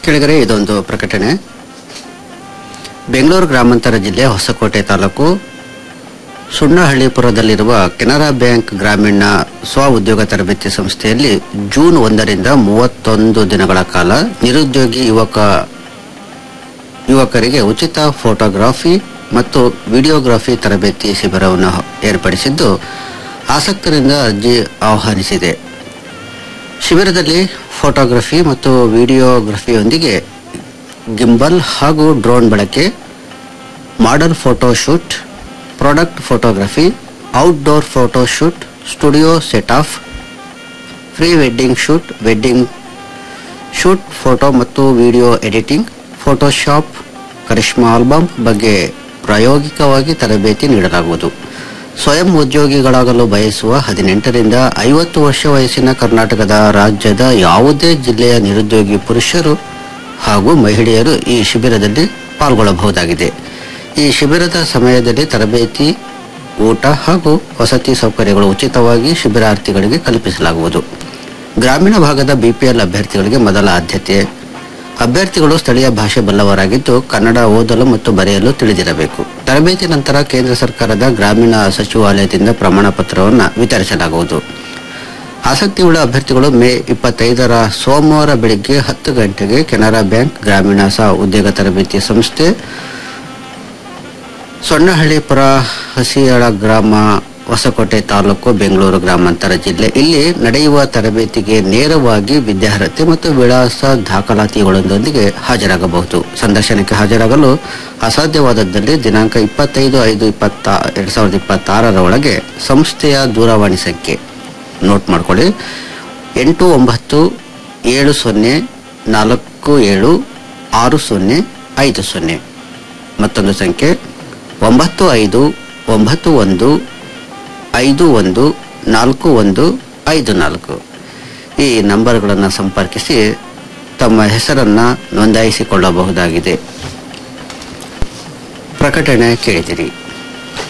ಕೆಳಗರೆ ಇದೊಂದು ಪ್ರಕಟಣೆ ಬೆಂಗಳೂರು ಗ್ರಾಮಾಂತರ ಜಿಲ್ಲೆ ಹೊಸಕೋಟೆ ತಾಲೂಕು ಸುಣ್ಣಹಳ್ಳಿಪುರದಲ್ಲಿರುವ ಕೆನರಾ ಬ್ಯಾಂಕ್ ಗ್ರಾಮೀಣ ಸ್ವ ಉದ್ಯೋಗ ತರಬೇತಿ ಸಂಸ್ಥೆಯಲ್ಲಿ ಜೂನ್ ಒಂದರಿಂದ ಮೂವತ್ತೊಂದು ದಿನಗಳ ಕಾಲ ನಿರುದ್ಯೋಗಿ ಯುವಕ ಯುವಕರಿಗೆ ಉಚಿತ ಫೋಟೋಗ್ರಫಿ ಮತ್ತು ವಿಡಿಯೋಗ್ರಫಿ ತರಬೇತಿ ಶಿಬಿರವನ್ನು ಏರ್ಪಡಿಸಿದ್ದು ಆಸಕ್ತರಿಂದ ಅರ್ಜಿ ಆಹ್ವಾನಿಸಿದೆ ಶಿಬಿರದಲ್ಲಿ ಫೋಟೋಗ್ರಫಿ ಮತ್ತು ವಿಡಿಯೋಗ್ರಫಿಯೊಂದಿಗೆ ಗಿಂಬಲ್ ಹಾಗೂ ಡ್ರೋನ್ ಬಳಕೆ model photo shoot product photography outdoor photo shoot studio set of pre wedding shoot wedding shoot photo ಮತ್ತು video editing Photoshop Karizma album ಬಗ್ಗೆ ಪ್ರಾಯೋಗಿಕವಾಗಿ ತರಬೇತಿ ನೀಡಲಾಗುವುದು ಸ್ವಯಂ ಉದ್ಯೋಗಿಗಳಾಗಲು ಬಯಸುವ ಹದಿನೆಂಟರಿಂದ ಐವತ್ತು ವರ್ಷ ವಯಸ್ಸಿನ ಕರ್ನಾಟಕದ ರಾಜ್ಯದ ಯಾವುದೇ ಜಿಲ್ಲೆಯ ನಿರುದ್ಯೋಗಿ ಪುರುಷರು ಹಾಗೂ ಮಹಿಳೆಯರು ಈ ಶಿಬಿರದಲ್ಲಿ ಪಾಲ್ಗೊಳ್ಳಬಹುದಾಗಿದೆ ಈ ಶಿಬಿರದ ಸಮಯದಲ್ಲಿ ತರಬೇತಿ ಊಟ ಹಾಗೂ ವಸತಿ ಸೌಕರ್ಯಗಳು ಉಚಿತವಾಗಿ ಶಿಬಿರಾರ್ಥಿಗಳಿಗೆ ಕಲ್ಪಿಸಲಾಗುವುದು ಗ್ರಾಮೀಣ ಭಾಗದ ಬಿಪಿಎಲ್ ಅಭ್ಯರ್ಥಿಗಳಿಗೆ ಮೊದಲ ಆದ್ಯತೆ ಅಭ್ಯರ್ಥಿಗಳು ಸ್ಥಳೀಯ ಭಾಷೆ ಬಲ್ಲವರಾಗಿದ್ದು ಕನ್ನಡ ಓದಲು ಮತ್ತು ಬರೆಯಲು ತಿಳಿದಿರಬೇಕು ತರಬೇತಿ ನಂತರ ಕೇಂದ್ರ ಸರ್ಕಾರದ ಗ್ರಾಮೀಣ ಸಚಿವಾಲಯದಿಂದ ಪ್ರಮಾಣ ಪತ್ರವನ್ನು ವಿತರಿಸಲಾಗುವುದು ಆಸಕ್ತಿಯುಳ್ಳ ಅಭ್ಯರ್ಥಿಗಳು ಮೇ ಇಪ್ಪತ್ತೈದರ ಸೋಮವಾರ ಬೆಳಿಗ್ಗೆ ಹತ್ತು ಗಂಟೆಗೆ ಕೆನರಾ ಬ್ಯಾಂಕ್ ಗ್ರಾಮೀಣ ಸಹ ಉದ್ಯೋಗ ತರಬೇತಿ ಸಂಸ್ಥೆ ಸೊಣ್ಣಹಳ್ಳಿಪುರ ಹಸಿಯಳ ಗ್ರಾಮ ಹೊಸಕೋಟೆ ತಾಲೂಕು ಬೆಂಗಳೂರು ಗ್ರಾಮಾಂತರ ಜಿಲ್ಲೆ ಇಲ್ಲಿ ನಡೆಯುವ ತರಬೇತಿಗೆ ನೇರವಾಗಿ ವಿದ್ಯಾರ್ಹತೆ ಮತ್ತು ವಿಳಾಸ ದಾಖಲಾತಿಗಳೊಂದಿಗೆ ಹಾಜರಾಗಬಹುದು ಸಂದರ್ಶನಕ್ಕೆ ಹಾಜರಾಗಲು ಅಸಾಧ್ಯವಾದದ್ದಲ್ಲಿ ದಿನಾಂಕ ಇಪ್ಪತ್ತೈದು ಐದು ಇಪ್ಪತ್ತ ಎರಡ್ ಸಾವಿರದ ಇಪ್ಪತ್ತಾರರ ಒಳಗೆ ಸಂಸ್ಥೆಯ ದೂರವಾಣಿ ಸಂಖ್ಯೆ ನೋಟ್ ಮಾಡ್ಕೊಳ್ಳಿ ಎಂಟು ಒಂಬತ್ತು ಏಳು ಸೊನ್ನೆ ನಾಲ್ಕು ಏಳು ಆರು ಸೊನ್ನೆ ಐದು ಸೊನ್ನೆ ಮತ್ತೊಂದು ಸಂಖ್ಯೆ ಒಂಬತ್ತು ಐದು ಒಂಬತ್ತು ಒಂದು ಐದು ಒಂದು ನಾಲ್ಕು ಒಂದು ಐದು ನಾಲ್ಕು ಈ ನಂಬರ್ಗಳನ್ನು ಸಂಪರ್ಕಿಸಿ ತಮ್ಮ ಹೆಸರನ್ನು ನೋಂದಾಯಿಸಿಕೊಳ್ಳಬಹುದಾಗಿದೆ ಪ್ರಕಟಣೆ ಕೇಳಿದಿರಿ